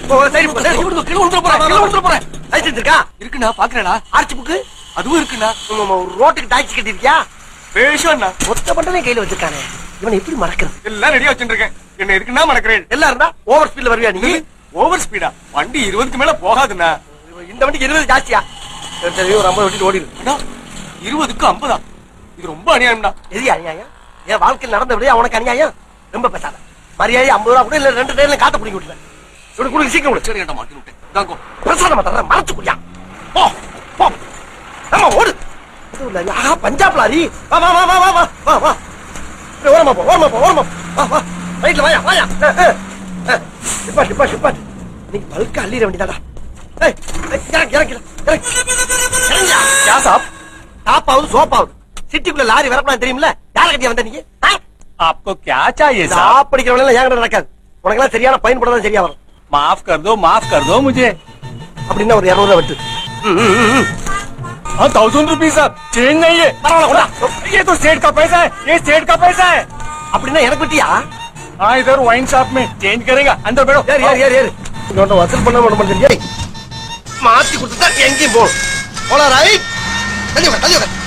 ஓ, சரி இப்ப சரி கீழ விழுந்துற போறேன் கீழ விழுந்துற போறேன் லைசன்ஸ் இருக்கா இருக்குண்ணா பாக்குறேடா ஆர்ச்சி புக்கு அதுவும் இருக்குண்ணா ரோட்டுக்கு டாக்ஸி கட்டிருக்கியா பேஷண்ணா மொத்த பண்டமே கையில வச்சிருக்கானே இவனை எப்படி மறக்கிறது எல்லாம் ரெடியா வச்சுருக்கேன் என்ன இருக்குன்னா மறக்கிறேன் எல்லாம் இருந்தா ஓவர் ஸ்பீட்ல வருவியா நீ ஓவர் ஸ்பீடா வண்டி இருபதுக்கு மேல போகாதுண்ணா இந்த வண்டிக்கு இருபது ஜாஸ்தியா சரி, சரி ஒரு ஐம்பது வண்டிட்டு ஓடிடு அண்ணா இருபதுக்கு ஐம்பதா இது ரொம்ப அநியாயம்டா எது அநியாயம் என் வாழ்க்கையில் நடந்த விட உனக்கு அநியாயம் ரொம்ப பேசாத மரியாதை ஐம்பது ரூபா கூட இல்ல ரெண்டு டைம்ல காத்த பிடிக்க விட்டுருவேன் இப்படி கொடுக்க சீக்கிரம் விடு சரி ஏன்டா மாட்டி விட்டேன் தாங்கோ பிரசாதம் தர்றேன் மறைச்சு குடியா போ போ ஆமா ஓடு இதுவும் இல்ல, ஆஹா பஞ்சாப் லாரி வா வா வா வா வா வா வா வா இப்படி ஓரமா போ ஓரமா போ ஓரமா போ. வா வா ரைட்ல வாயா வாயா டிப்பா டிப்பா டிப்பா நீ பல்க அள்ளிட வேண்டியதாடா ஏய் ஏய், இறங்கு இறங்கு இறங்கு இறங்கியா क्या साहब டாப்பாவது சோப்பாவது சிட்டிக்குள்ள லாரி வரப்பலாம் தெரியுமில்ல யார கட்டியா வந்த நீங்க ஆ? आपको क्या चाहिए சாப்பிடிக்கிறவங்க எல்லாம் ஏன் நடக்காது உனக்கெல்லாம் சரியான பயன்பட தான் சரியா வரும் माफ कर दो माफ कर दो मुझे அப்படின்னா ஒரு இரநூறுவா வெட்டு ம், ம், ம், ம். हाँ थाउजेंड रुपीज साहब चेंज नहीं है பரவாயில்ல, ये तो सेठ का पैसा है ये सेठ का पैसा है அப்படின்னா எனக்கு வெட்டியா हाँ इधर वाइन शॉप में चेंज करेगा अंदर बैठो ஏறு ஏறு ஏறு ஏறு இங்க வசூல் பண்ண விட மாட்டேன் ஏய் மாத்தி கொடுத்துட்டா எங்கேயும் போகணும் போலாம் ரைட் தள்ளி உட்கார் தள்ளி உட்கார்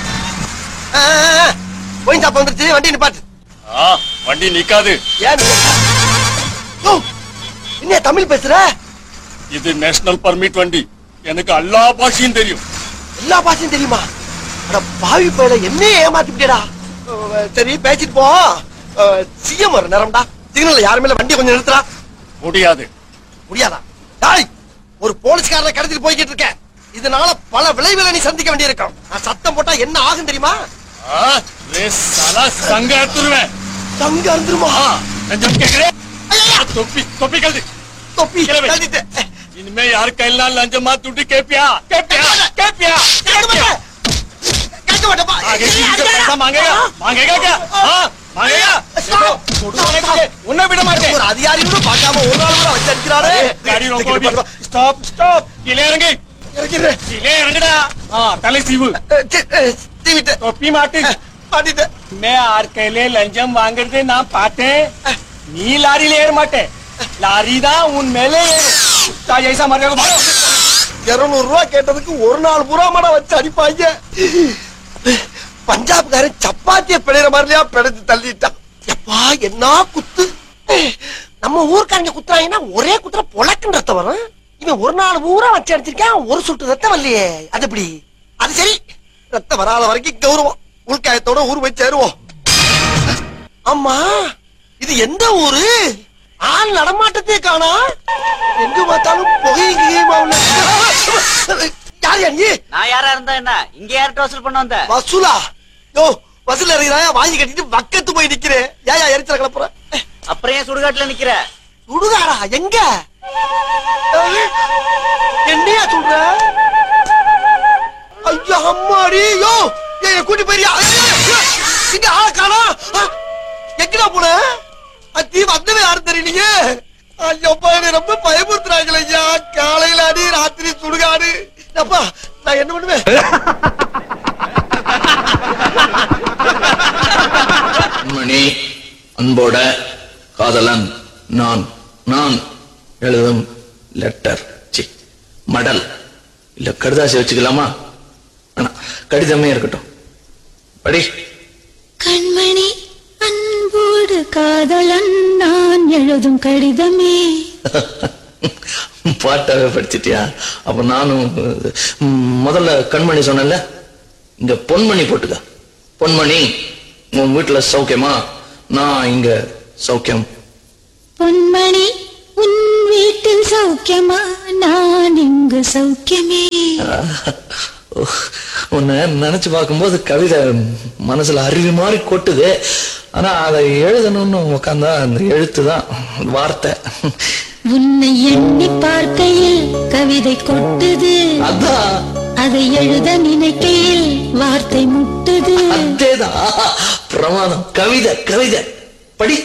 போய் சாப்பா வந்துருச்சு வண்டி நிப்பாட்டு हाँ வண்டி நிக்காது ஏன் நீ- ஓ, என்ன தமிழ் பேசுற இது நேஷனல் பர்மிட் வண்டி எனக்கு எல்லா பாஷையும் தெரியும் எல்லா பாஷையும் தெரியுமா அட பாவி பயில என்ன ஏமாத்திட்டேடா சரி பேசிட்டு போ சிஎம் வர நேரம்டா சிக்னல்ல யாருமே இல்ல வண்டி கொஞ்சம் நிறுத்துறா முடியாது முடியாதா டாய் ஒரு போலீஸ்காரரை கடத்திட்டு போய்கிட்டு இருக்கேன் இதனால பல விளைவுகளை நீ சந்திக்க வேண்டியிருக்கும் நான் சத்தம் போட்டா என்ன ஆகும் தெரியுமா हाँ रे साला संग तुरवे தங்க அறுந்துருமா हाँ लंजम के करे टोपी टोपी कर दे தொப்பி கிளம்பு. கழட்டிட்டேன். इनमें यार कहना लंजम मत टूटी के पिया के पिया के पिया के கேட்க पिया மாட்டேன். கேட்க மாட்டேன்ப்பா. आगे किसी से पैसा मांगेगा मांगेगा क्या हाँ मांगेगा देखो छोड़ू नहीं तुझे उन्हें भी मारते ஒரு அதிகாரி கூட பார்க்காம ஒரு நாள் கூட வச்சு அடிக்கிறாரு गाड़ी रोको अभी स्टॉप स्टॉप किले इरंगे இறக்கிறேன். किले इरंगड़ा हाँ तले सीबू அஹ், சி- அஹ், தீவிட்டேன். टोपी माटी மாட்டிட்டேன். मैं आर कहले लंजम वांगड़ते ना पाटे नी लारी लेर माटे लारी दा उन मेले कुत्ता जैसा मर जाएगा भागो இருநூறு ரூபாய் கேட்டதுக்கு ஒரு நாள் பூரா மட வச்சு அடிப்பாங்க பஞ்சாப்காரன் சப்பாத்திய பிழைற மாதிரியா பிழைச்சு தள்ளிட்டான் எப்பா என்ன குத்து நம்ம ஊர்க்காரங்க குத்துறாங்கன்னா ஒரே குத்துற பொழக்குன்னு ரத்தம் வரும் இவன் ஒரு நாள் பூரா வச்சு அடிச்சிருக்கான் ஒரு சுட்டு ரத்தம் வரலையே அது எப்படி அது சரி ரத்தம் வராத வரைக்கும் கௌரவம் உள்காயத்தோட ஊர் போய் சேருவோம் ஆமா இது எந்த ஊரு ஆள் நடமாட்டத்தே காணா எங்க பார்த்தாலும் புகையுமா யார் யா நீ நான் யாரா இருந்தா என்ன இங்க யார்கிட்ட வசூல் பண்ண வந்த வசூலா யோ வசூல் இறங்கிறாயா வாங்கி கட்டிட்டு பக்கத்து போய் நிக்கிறேன் ஏயா எரிச்சல கிளப்புற அப்புறம் ஏன் சுடுகாட்டுல நிக்கிற சுடுகாடா எங்க ஏய், என்னையா சொல்ற ஐயா அம்மாடி யோ ஏய் கூட்டி போயிரியா இங்க ஆள காணோம் ஆ, எங்கடா போன அத்தி வந்தவே யாரும் தெரியலையே ஐயோ பையனை ரொம்ப பயமுறுத்துறாங்களே ஐயா காலையில அடி ராத்திரி சுடுகாடு அப்பா நான் என்ன பண்ணுவேன் மணி அன்போட காதலன் நான் நான் எழுதும் லெட்டர் சி மடல் இல்ல கடுதாசி வச்சுக்கலாமா ஆனா கடிதமே இருக்கட்டும் படி கண்மணி அன்போடு காதலன் நான் எழுதும் கடிதமே பாட்டாவே படிச்சிட்டியா அப்ப நானும் ம், முதல்ல கண்மணி சொன்னேன்ல இங்க பொன்மணி போட்டுக்க பொன்மணி உன் வீட்டுல சௌக்கியமா நான் இங்க சௌக்கியம் பொன்மணி உன் வீட்டில் சௌக்கியமா நான் இங்கு சௌக்கியமே உன்னை நினைச்சு பார்க்கும்போது கவிதை மனசுல அருவி மாதிரி கொட்டுது ஆனா அதை எழுதணும்னு உட்காந்தா அந்த எழுத்து தான் வார்த்தை உன்னை எண்ணி பார்க்கையில் கவிதை கொட்டுது அதான் அதை எழுத நினைக்கையில் வார்த்தை முட்டுது அதேதான் பிரமாதம் கவிதை கவிதை படி